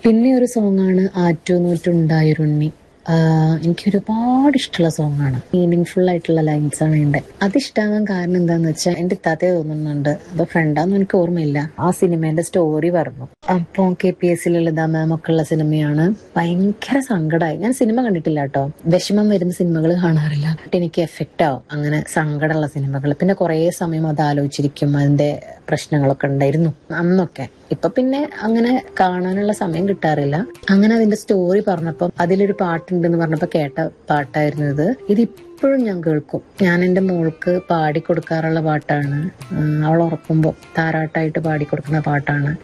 പിന്നെ ഒരു സോങ്ങാണ് ആറ്റുനൂറ്റുണ്ടായൊരുണ്ണി ആഹ് എനിക്ക് ഒരുപാട് ഇഷ്ടമുള്ള സോങ്ങാണ് മീനിങ് ഫുൾ ആയിട്ടുള്ള ലൈൻസ് ആണ് എൻ്റെ അതിഷ്ടാവാൻ കാരണം എന്താന്ന് വെച്ചാൽ എന്റെ ഇത്താത്തേ തോന്നുന്നുണ്ട് അത് ഫ്രണ്ടാന്ന് എനിക്ക് ഓർമ്മയില്ല ആ സിനിമേന്റെ സ്റ്റോറി പറഞ്ഞു അപ്പൊ K P S Lalitha ma'am ഒക്കെ ഉള്ള സിനിമയാണ് ഭയങ്കര സങ്കടമായി ഞാൻ സിനിമ കണ്ടിട്ടില്ല കേട്ടോ വിഷമം വരുന്ന സിനിമകൾ കാണാറില്ല എന്നിട്ട് എനിക്ക് എഫക്റ്റ് ആവും അങ്ങനെ സങ്കടമുള്ള സിനിമകൾ പിന്നെ കുറെ സമയം അത് ആലോചിച്ചിരിക്കും അതിന്റെ പ്രശ്നങ്ങളൊക്കെ ഉണ്ടായിരുന്നു അന്നൊക്കെ ഇപ്പൊ പിന്നെ അങ്ങനെ കാണാനുള്ള സമയം കിട്ടാറില്ല അങ്ങനെ അതിന്റെ സ്റ്റോറി പറഞ്ഞപ്പം അതിലൊരു പാട്ടുണ്ടെന്ന് പറഞ്ഞപ്പോ കേട്ട പാട്ടായിരുന്നു ഇത് ഇത് ഇപ്പോഴും ഞാൻ കേൾക്കും ഞാൻ എൻ്റെ മോൾക്ക് പാടി കൊടുക്കാറുള്ള പാട്ടാണ് ഉം, അവൾ ഉറക്കുമ്പോൾ താരാട്ടായിട്ട് പാടി കൊടുക്കുന്ന പാട്ടാണ്